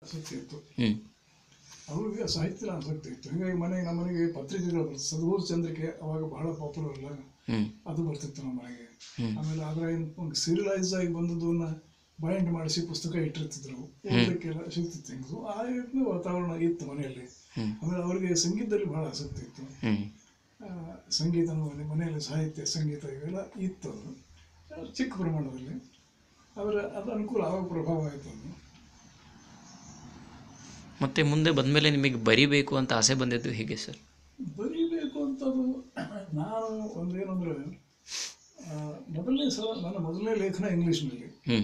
ಆಸಕ್ತಿ ಇತ್ತು ಹ್ಞೂ ಅವ್ರಿಗೆ ಸಾಹಿತ್ಯದ ಆಸಕ್ತಿ ಇತ್ತು ಹೀಗಾಗಿ ಮನೆಗೆ ನಮ್ಮ ಮನೆಗೆ ಪತ್ರಿಕೆಗಳು ಬರ್ತದೆ ಸದ್ಗೂರು ಚಂದ್ರಿಕೆ ಅವಾಗ ಬಹಳ ಪಾಪ್ಯುಲರ್ ಅಲ್ಲ ಹ್ಞೂ ಅದು ಬರ್ತಿತ್ತು ನಮ್ಮ ಮನೆಗೆ ಹ್ಮ್. ಆಮೇಲೆ ಅದರ ಸೀರಿಯಲೈಸ್ ಆಗಿ ಬಂದದನ್ನ ಬೈಂಡ್ ಮಾಡಿಸಿ ಪುಸ್ತಕ ಇಟ್ಟಿರ್ತಿದ್ರು ಓದಲಿಕ್ಕೆಲ್ಲ ಸಿಗ್ತಿತ್ತು ಹೆಂಗು ಆ ರೀತಿಯ ವಾತಾವರಣ ಇತ್ತು ಮನೆಯಲ್ಲಿ ಹ್ಮ್. ಆಮೇಲೆ ಅವರಿಗೆ ಸಂಗೀತದಲ್ಲಿ ಬಹಳ ಆಸಕ್ತಿ ಇತ್ತು ಹ್ಞೂ ಆ, ಸಂಗೀತ ಮನೆ ಮನೆಯಲ್ಲಿ ಸಾಹಿತ್ಯ ಸಂಗೀತ ಇವೆಲ್ಲ ಇತ್ತು ಅದು ಆ, ಚಿಕ್ಕ ಪ್ರಮಾಣದಲ್ಲಿ ಅವರ ಅದು ಅನುಕೂಲ ಆವಾಗ ಪ್ರಭಾವ ಆಯಿತು ಅದು ಮತ್ತು ಮುಂದೆ ಬಂದಮೇಲೆ ನಿಮಗೆ ಬರಿಬೇಕು ಅಂತ ಆಸೆ ಬಂದಿದ್ದು ಹೇಗೆ ಸರ್ ಬರೀಬೇಕು ಅಂತದು ನಾನು ಒಂದೇನಂದ್ರೆ ಆ, ಮೊದಲನೇ ಸಲ ನನ್ನ ಮೊದಲನೇ ಲೇಖನ ಇಂಗ್ಲೀಷ್ನಲ್ಲಿ ಹ್ಞೂ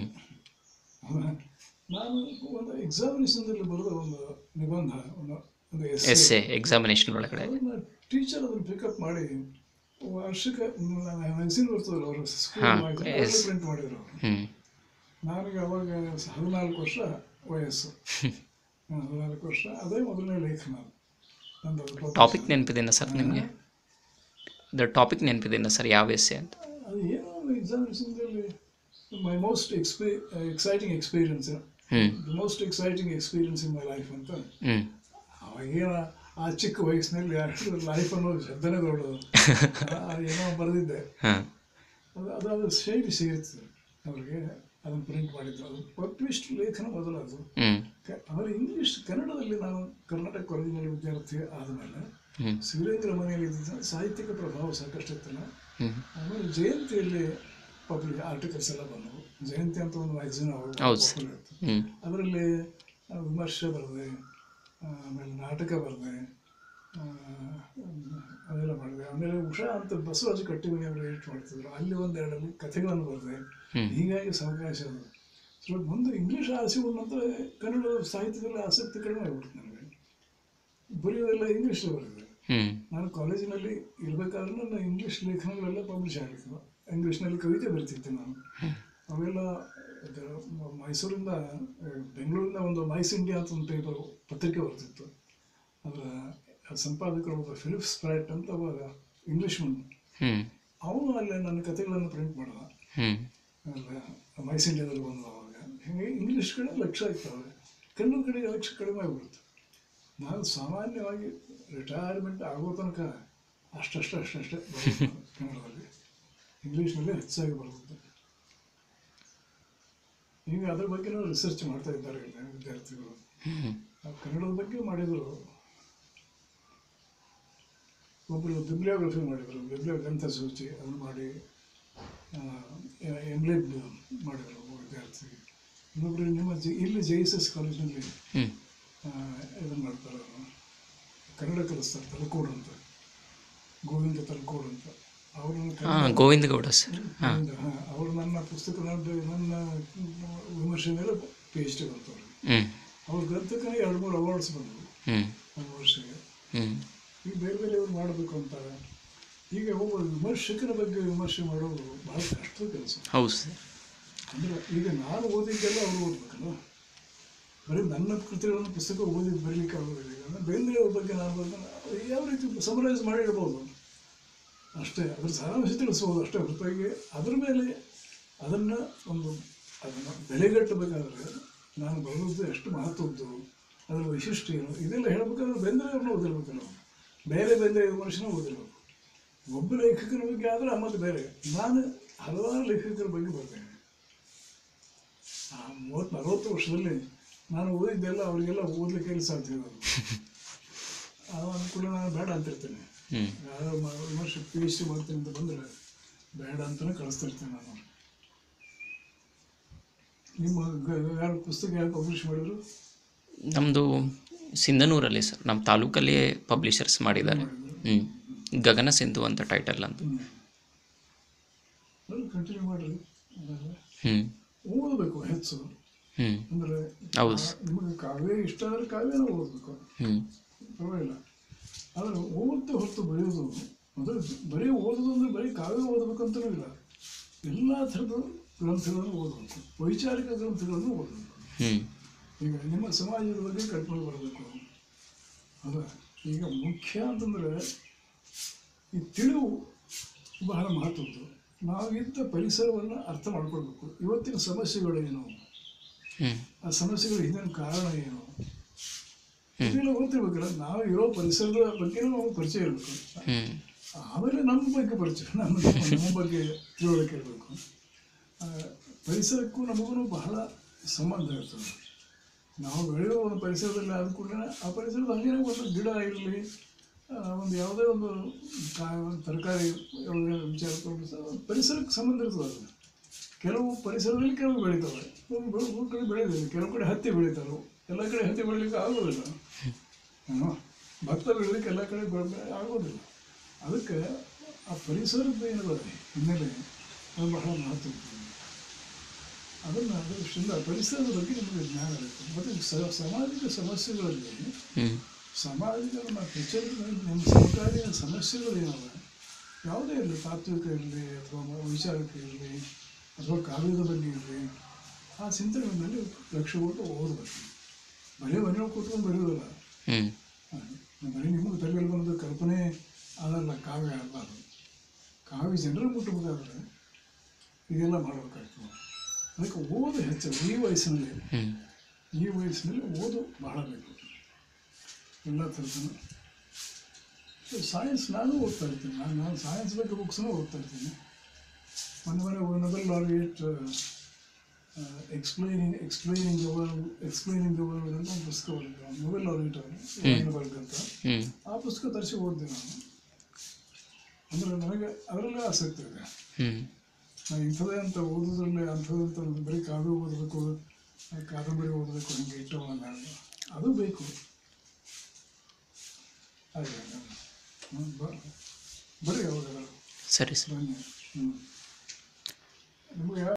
ನಾನು ಒಂದು ಎಕ್ಸಾಮಿನೇಷನ್ದಲ್ಲಿ ಬರೆದ ಒಂದು ನಿಬಂಧ ಒಂದು ಒಂದು ಎಸ್ essay. ಎ ಎಕ್ಸಾಮಿನೇಷನ್ ಒಳಗಡೆ ಅದನ್ನ ಟೀಚರ್ ಅದನ್ನು ಪಿಕಪ್ ಮಾಡಿ ವರ್ಷಕ ಮ್ಯಾಗಝಿನ್ ಬರ್ತದಲ್ಲ ಅವರು ಹಾ, ಸ್ಕೂಲ್ yes. ಪ್ರಿಂಟ್ ಮಾಡಿದ್ರು ಅವರು ಹ್ಞೂ ನನಗೆ ಅವಾಗ ಹದಿನಾಲ್ಕು ವರ್ಷ ವಯಸ್ಸು ಹಾ, ಹದಿನಾಲ್ಕು ವರ್ಷ ಅದೇ ಮೊದಲನೇ ಲೇಖನ ನಂದು ಅದು ಟಾಪಿಕ್ ನೆನಪಿದೆನಾ ಸರ್ ನಿಮಗೆ ದ ಟಾಪಿಕ್ ನೆನಪಿದೆನಾ ಸರ್ ಯಾವ ಎಸ್ಸೆ ಅಂತ ಅದು ಏನೋ ಎಕ್ಸಾಮಿನೇಷನ್ದಲ್ಲಿ ಮೈ ಮೋಸ್ಟ್ ಎಕ್ಸ್ಪೀ exciting experience hmm the most exciting experience in my life ಅಂತ ಹ್ಞೂ ಅವಾಗೇನ ಆ ಚಿಕ್ಕ ವಯಸ್ಸಿನಲ್ಲಿ ಲೈಫ್ ಅನ್ನೋದು ಶಬ್ದನೇ ದೊಡ್ಡದು ಆ, ಏನೋ ಬರೆದಿದ್ದೆ ಹಾಂ ಅದು ಅದಾದ ಶೈಲಿ ಸೇರ್ತದೆ ಅವರಿಗೆ ಅದನ್ನು ಪ್ರಿಂಟ್ ಮಾಡಿದ್ದು ಅದು ಪಬ್ಲಿಷ್ಡ್ ಲೇಖನ ಮೊದಲು ಅದು ಹ್ಞೂ ಕ- ಆಮೇಲೆ ಇಂಗ್ಲೀಷ್ ಕನ್ನಡದಲ್ಲಿ ನಾನು ಕರ್ನಾಟಕ ಕಾಲೇಜಿನಲ್ಲಿ ವಿದ್ಯಾರ್ಥಿ ಆದಮೇಲೆ ಹ್ಞೂ ಶಿವರೇಂದ್ರ ಮನೆಯಲ್ಲಿ ಇದ್ದಿದ್ದ ಸಾಹಿತ್ಯಿಕ ಪ್ರಭಾವ ಸಾಕಷ್ಟು ಇತ್ತಲ್ಲ ಹ್ಞೂ ಆಮೇಲೆ ಜಯಂತಿಯಲ್ಲಿ ಪಬ್ಲಿಕ್ ಆರ್ಟಿಕಲ್ಸ್ ಎಲ್ಲ ಬಂದವು ಜಯಂತಿ ಅಂತ ಒಂದು ಮ್ಯಾಗಝಿನ್ ಹೌದು ಸರ್. ಹ್ಞೂ ಅದರಲ್ಲಿ ಆ, ವಿಮರ್ಶೆ ಬರೆದೆ ಆಮೇಲೆ ನಾಟಕ ಬರೆದೆ ಆ, ಅದೆಲ್ಲ ಮಾಡಿದೆ ಆಮೇಲೆ ಉಷಾ ಅಂತ ಬಸವರಾಜ ಕಟ್ಟಿಮನಿ ಅವರು ಎಡಿಟ್ ಮಾಡ್ತಿದ್ರು ಅಲ್ಲಿ ಒಂದೆರಡಲ್ಲಿ ಕಥೆಗಳನ್ನು ಬರೆದೆ ಹ್ಮ್. ಹೀಗಾಗಿ ಸಾವಕಾಶ ಅದು ಸೊ ಮುಂದೆ ಇಂಗ್ಲೀಷ್ ಆಸೆ ಬಂದ ನಂತರ ಕನ್ನಡ ಸಾಹಿತ್ಯದಲ್ಲಿ ಆಸಕ್ತಿ ಕಡಿಮೆ ಆಗ್ಬಿಡ್ತು ನನಗೆ ಬರೆಯೋದೆಲ್ಲ ಇಂಗ್ಲೀಷಲ್ಲಿ ಬರೆದೆ ಹ್ಞೂ ನಾನು ಕಾಲೇಜಿನಲ್ಲಿ ಇರಬೇಕಾದ್ರೆ ನನ್ನ ಇಂಗ್ಲೀಷ್ ಲೇಖನಗಳೆಲ್ಲ ಪಬ್ಲಿಷ್ ಆಗಿತ್ತು ಇಂಗ್ಲೀಷ್ನಲ್ಲಿ ಕವಿತೆ ಬರೀತಿದ್ದೆ ನಾನು ಅವೆಲ್ಲ ಇದು ಮ- ಮೈಸೂರಿಂದ ಆ, ಬೆಂಗಳೂರಿಂದ ಒಂದು ಮೈಸ್ ಇಂಡಿಯಾ ಅಂತ ಒಂದು ಪೇಪರ್ ಪತ್ರಿಕೆ ಬರ್ತಿತ್ತು ಅದರ ಸಂಪಾದಕರು ಒಬ್ಬ ಫಿಲಿಪ್ ಸ್ಪ್ರೈಟ್ ಅಂತ ಒಬ್ಬ ಇಂಗ್ಲೀಷ್ ಮನ್ ಹ್ಞೂ ಅವನು ಅಲ್ಲಿ ನನ್ನ ಕಥೆಗಳನ್ನು ಪ್ರಿಂಟ್ ಮಾಡಿದ ಹ್ಞೂ ಅಲ್ಲ ಮೈಸ್ ಇಂಡಿಯಾದಲ್ಲಿ ಬಂದ ಅವಾಗ ಹೀಗಾಗಿ ಇಂಗ್ಲೀಷ್ ಕಡೆ ಲಕ್ಷ್ಯ ಆಯ್ತು ಅವಾಗ ಕನ್ನಡ ಕಡೆಗೆ ಲಕ್ಷ್ಯ ಕಡಿಮೆ ಆಗ್ಬಿಡ್ತು ನಾನು ಸಾಮಾನ್ಯವಾಗಿ ರಿಟೈರ್ಮೆಂಟ್ ಆಗೋ ತನಕ ಅಷ್ಟಷ್ಟು ಅಷ್ಟಷ್ಟೇ ಬರೋದು ನಾನು ಕನ್ನಡದಲ್ಲಿ ಇಂಗ್ಲೀಷ್ನಲ್ಲಿ ಹೆಚ್ಚಾಗಿ ಬರುತ್ತೆ ಈಗ ಅದ್ರ ಬಗ್ಗೆನೂ ರಿಸರ್ಚ್ ಮಾಡ್ತಾ ಇದ್ದಾರೆ ಇಲ್ಲ ವಿದ್ಯಾರ್ಥಿಗಳು ಹ್ಞೂ ಆ ಕನ್ನಡದ ಬಗ್ಗೆ ಮಾಡಿದರು ಒಬ್ಬರು ಬಿಬ್ಲಿಯೋಗ್ರಫಿ ಮಾಡಿದರು ಬಿಬ್ಲಿಯೋ ಗ್ರಂಥ ಸೂಚಿ ಅದನ್ನು ಮಾಡಿ ಎಂಬ್ಲೆಡ್ ಮಾಡಿದರು ಒಬ್ಬ ವಿದ್ಯಾರ್ಥಿ ಇನ್ನೊಬ್ಬರು ನಿಮ್ಮ ಜಿ ಇಲ್ಲಿ ಜೆ ಎಸ್ ಎಸ್ ಕಾಲೇಜಿನಲ್ಲಿ ಹ್ಞೂ ಇದನ್ನು ಮಾಡ್ತಾರೆ ಅವರು ಕನ್ನಡ ಕಲಿಸ್ತಾರೆ ತಲಕೋಡು ಅಂತ ಗೋವಿಂದ ತಲಕೋಡು ಅಂತ ಅವ್ರನ್ನ ಹಾಂ ಗೋವಿಂದ ಗೌಡ ಸರ್ ಹಾಂ ಗೋವಿಂದ, ಹಾ, ಅವರು ನನ್ನ ಪುಸ್ತಕ ನನ್ನ ನನ್ನ ವಿಮರ್ಶೆ ಮೇಲೆ ಪಿ ಎಚ್ ಡಿ ಬಂತು ಅವ್ರಿಗೆ ಹ್ಞೂ ಅವ್ರ ಗ್ರಂಥಕ್ಕೆ ಎರಡು ಮೂರು ಅವಾರ್ಡ್ಸ್ ಬಂದವು ಹ್ಞೂ ಒಂದು ವರ್ಷಕ್ಕೆ ಹ್ಞೂ ಈಗ ಬೇರೆ ಬೇರೆ ಇವ್ರು ಮಾಡಬೇಕು ಅಂತಾರೆ ಈಗ ಒಬ್ಬ ವಿಮರ್ಶಕನ ಬಗ್ಗೆ ವಿಮರ್ಶೆ ಮಾಡೋದು ಬಹಳ ಕಷ್ಟದ ಕೆಲಸ ಹೌದು ಸರ್ ಅಂದರೆ ಈಗ ನಾನು ಓದಿದ್ದೆಲ್ಲ ಅವರು ಓದ್ಬೇಕಲ್ಲ ಬರೀ ನನ್ನ ಕೃತಿಗಳನ್ನು ಪುಸ್ತಕ ಓದಿದ್ದು ಬರಲಿಕ್ಕೆ ಆಗೋದಿಲ್ಲ ಈಗ ಬೇಂದ್ರೆ ಅವ್ರ ಬಗ್ಗೆ ನಾನು ಬರ್ತಾನೆ ಯಾವ ರೀತಿ ಸಮರೈಸ್ ಮಾಡಿಡ್ಬೋದು ಅಷ್ಟೇ ಅದ್ರ ಸಾರಾಂಶ ತಿಳಿಸ್ಬೋದು ಅಷ್ಟೇ ಹೊರತಾಗಿ ಅದ್ರ ಮೇಲೆ ಅದನ್ನು ಒಂದು ಅದನ್ನು ಬೆಲೆಗಟ್ಟಬೇಕಾದ್ರೆ ನಾನು ಬರೆದದ್ದು ಎಷ್ಟು ಮಹತ್ವದ್ದು ಅದರ ವೈಶಿಷ್ಟ್ಯ ಏನು ಇದೆಲ್ಲ ಹೇಳಬೇಕಾದ್ರೆ ಬೇಂದ್ರೆ ಅವ್ರನ್ನ ಓದಿರ್ಬೇಕು ನಾವು ಬೇರೆ ಬೇರೆ ವಿಮರ್ಶನ ಓದಿರ್ಬೇಕು ಒಬ್ಬ ಲೇಖಕನ ಬಗ್ಗೆ ಆದರೆ ಆಮೇಲೆ ಬೇರೆ ನಾನು ಹಲವಾರು ಲೇಖಕರ ಬಗ್ಗೆ ಬರ್ತೇನೆ ಆ ಮೂವತ್ತು ನಲವತ್ತು ವರ್ಷದಲ್ಲಿ ನಾನು ಓದಿದ್ದೆಲ್ಲ ಅವರಿಗೆಲ್ಲ ಓದಲಿಕ್ಕೆ ಸಾಧ್ಯ ಇಲ್ಲ ಅದು ಅನುಕೂಲ ನಾನು ಬೇಡ ಅಂತಿರ್ತೇನೆ ಹ್ಞೂ ಯಾರೋ ಮ- ವಿಮರ್ಶೆ ಪಿ ಎಚ್ ಡಿ ಮಾಡ್ತೀನಿ ಅಂತ ಬಂದರೆ ಬೇಡ ಅಂತಲೇ ಕಳಿಸ್ತಿರ್ತೇನೆ ನಾನು ನಿಮ್ಮ ಗ- ಯಾರು ಪುಸ್ತಕ ಯಾರು ಪಬ್ಲಿಷ್ ಮಾಡಿದ್ರು ನಮ್ಮದು ಸಿಂಧನೂರಲ್ಲಿ ಸರ್ ನಮ್ಮ ತಾಲೂಕಲ್ಲಿ ಪಬ್ಲಿಷರ್ಸ್ ಮಾಡಿದ್ದಾರೆ ಹ್ಞೂ ಗಗನ ಸಿಂಧು ಅಂತ ಟೈಟಲ್ ಅಂತ ಹ್ಞೂ ಕಂಟಿನ್ಯೂ ಮಾಡಿರಿ ಅದೆಲ್ಲ. ಹ್ಞೂ ಓದಬೇಕು ಹೆಚ್ಚು ಹ್ಞೂ ಅಂದರೆ ಹೌದು ನಿಮಗೆ ಕಾವ್ಯ ಇಷ್ಟ ಆದರೆ ಕಾವ್ಯನ ಓದಬೇಕು ಹ್ಞೂ ಪರವಾಗಿಲ್ಲ ಆದರೆ ಓದದೆ ಹೊರತು ಬರೆಯೋದು ಅಂದರೆ ಬರೀ ಓದೋದು ಅಂದರೆ ಬರೀ ಕಾವ್ಯ ಓದಬೇಕಂತಲೂ ಇಲ್ಲ ಎಲ್ಲ ಥರದ ಗ್ರಂಥಗಳನ್ನು ಓದಬೇಕು ವೈಚಾರಿಕ ಗ್ರಂಥಗಳನ್ನು ಓದಬೇಕು ಹ್ಞೂ ಈಗ ನಿಮ್ಮ ಸಮಾಜದ ಬಗ್ಗೆ ಕಲ್ಪನೆ ಬರಬೇಕು ಅದ ಈಗ ಮುಖ್ಯ ಅಂತಂದರೆ ಈ ತಿಳಿವು ಬಹಳ ಮಹತ್ವದ್ದು ನಾವಿದ್ದ ಪರಿಸರವನ್ನು ಅರ್ಥ ಮಾಡ್ಕೊಳ್ಬೇಕು ಇವತ್ತಿನ ಸಮಸ್ಯೆಗಳೇನು ಹ್ಞೂ ಆ ಸಮಸ್ಯೆಗಳ ಹಿಂದಿನ ಕಾರಣ ಏನು ಇದೆಲ್ಲ ಗೊತ್ತಿರ್ಬೇಕಲ್ಲ ನಾವು ಇರೋ ಪರಿಸರದ ಬಗ್ಗೆನೂ ನಮಗೆ ಪರಿಚಯ ಇರಬೇಕು ಹ್ಞೂ ಆಮೇಲೆ ನಮ್ಮ ಬಗ್ಗೆ ಪರಿಚಯ ನಮ್ಮ ನಮ್ಮ ಬಗ್ಗೆ ತಿಳುವಳಿಕೆ ಇರಬೇಕು ಆ, ಪರಿಸರಕ್ಕೂ ನಮಗೂ ಬಹಳ ಸಂಬಂಧ ಇರ್ತದೆ ನಾವು ಬೆಳೆಯುವ ಒಂದು ಪರಿಸರದಲ್ಲಿ ಆದ ಕೂಡಲೇ ಆ ಪರಿಸರದ ಹಾಗೇನೆ ಒಂದು ಗಿಡ ಇರಲಿ ಒಂದು ಯಾವುದೇ ಒಂದು ಕಾಯಿ ಒಂದು ತರಕಾರಿ ಯಾವುದೇ ವಿಚಾರ ತಗೊಂಡ್ರು ಸಹ ಒಂದು ಪರಿಸರಕ್ಕೆ ಸಂಬಂಧ ಇರ್ತದೆ ಅದು ಕೆಲವು ಪರಿಸರದಲ್ಲಿ ಕೆಲವು ಬೆಳೀತವೆ ಒಂದು ಬೆ- ಒಂದು ಕಡೆ ಬೆಳೆಯೋದಿಲ್ಲ ಕೆಲವು ಕಡೆ ಹತ್ತಿ ಬೆಳೀತಾರೆ ಎಲ್ಲ ಕಡೆ ಹತ್ತಿ ಬೆಳೀಲಿಕ್ಕೆ ಆಗೋದಿಲ್ಲ ಏನೋ ಭತ್ತ ಬೆಳೀಲಿಕ್ಕೆ ಎಲ್ಲ ಕಡೆ ಬೆಳೆ ಬೆಳೆ ಆಗೋದಿಲ್ಲ ಅದಕ್ಕೆ ಆ ಪರಿಸರದ ಏನದ ಹಿನ್ನೆಲೆ ಅದು ಬಹಳ ಮಹತ್ವ ಇರ್ತದೆ ಅದನ್ನು ಅದೃಷ್ಟಿಂದ ಪರಿಸರದ ಬಗ್ಗೆ ನಿಮಗೆ ಜ್ಞಾನ ಇರುತ್ತೆ ಮತ್ತು ಸ- ಸಾಮಾಜಿಕ ಸಮಸ್ಯೆಗಳಲ್ಲಿ ಹ್ಞೂ ಸಮಾಜದ ನಮ್ಮ ಪ್ರಚಲಿತ ನಮ್ಮ ಸಮಕಾಲೀನ ಸಮಸ್ಯೆಗಳು ಏನವ ಯಾವುದೇ ಇರಲಿ ತಾತ್ವಿಕ ಇರಲಿ ಅಥವಾ ಮ- ವೈಚಾರಿಕ ಇರಲಿ ಅಥವಾ ಕಾವ್ಯದ ಬಗ್ಗೆ ಇರಲಿ ಆ ಚಿಂತನೆಗಳಲ್ಲಿ ಲಕ್ಷ್ಯ ಕೊಟ್ಟು ಓದಬೇಕು ಬರೀ ಮನೆಯೊಳಗೆ ಕೂತ್ಕೊಂಡು ಬರೆಯೋದಿಲ್ಲ ಹ್ಞೂ ಬರೀ ನಿಮಗೆ ತಲೆಯಲ್ಲಿ ಬಂದ ಕಲ್ಪನೆ ಅದಲ್ಲ ಕಾವ್ಯ ಅಲ್ಲ ಅದು ಕಾವ್ಯ ಜನರು ಮುಟ್ಟಬೇಕಾದ್ರೆ ಇದೆಲ್ಲ ಮಾಡಬೇಕಾಗ್ತದೆ ಅದಕ್ಕೆ ಓದು ಹೆಚ್ಚು ಈ ವಯಸ್ಸಿನಲ್ಲಿ ಹ್ಞೂ ಈ ವಯಸ್ಸಿನಲ್ಲಿ ಓದು ಬಹಳ ಬೇಕು ಎಲ್ಲ ಥರದೂ ಸೈನ್ಸ್ ನಾನು ಓದ್ತಾ ಇರ್ತೀನಿ ನಾನು ನಾನು ಸೈನ್ಸ್ ಬಗ್ಗೆ ಬುಕ್ಸ್ನೂ ಓದ್ತಾ ಇರ್ತೀನಿ ಮೊನ್ನೆ ಮೊನ್ನೆ Nobel laureate explaining explaining the world explaining the world ಅಂತ ಒಂದು ಪುಸ್ತಕ ಬರೆದಿದ್ದೆ ನೊಬೆಲ್ ಲಾರಿಯೇಟ್ ಅವರು ಬರೆದಂತ ಹ್ಞೂ ಆ ಪುಸ್ತಕ ತರಿಸಿ ಓದಿದೆ ನಾನು ಅಂದರೆ ನನಗೆ ಅದರಲ್ಲೇ ಆಸಕ್ತಿ ಇದೆ ಹ್ಞೂ ನಾನು ಇಂಥದ್ದೇ ಅಂತ ಓದೋದ್ರಲ್ಲಿ ಅಂಥದ್ದಂತ ಒಂದು ಬರೀ ಕಾವ್ಯ ಓದಬೇಕು ಕಾದಂಬರಿ ಓದಬೇಕು ಹಿಂಗೆ ಇಟ್ಟವಲ್ಲ ಅದು ಬೇಕು ಹಾಗೆ ಹ್ಮ್, ಬ- ಬರ್ರಿ ಅವಾಗ ಸರಿ ಸರ್ ಬನ್ನಿ ಹ್ಞೂ ನಿಮಗೆ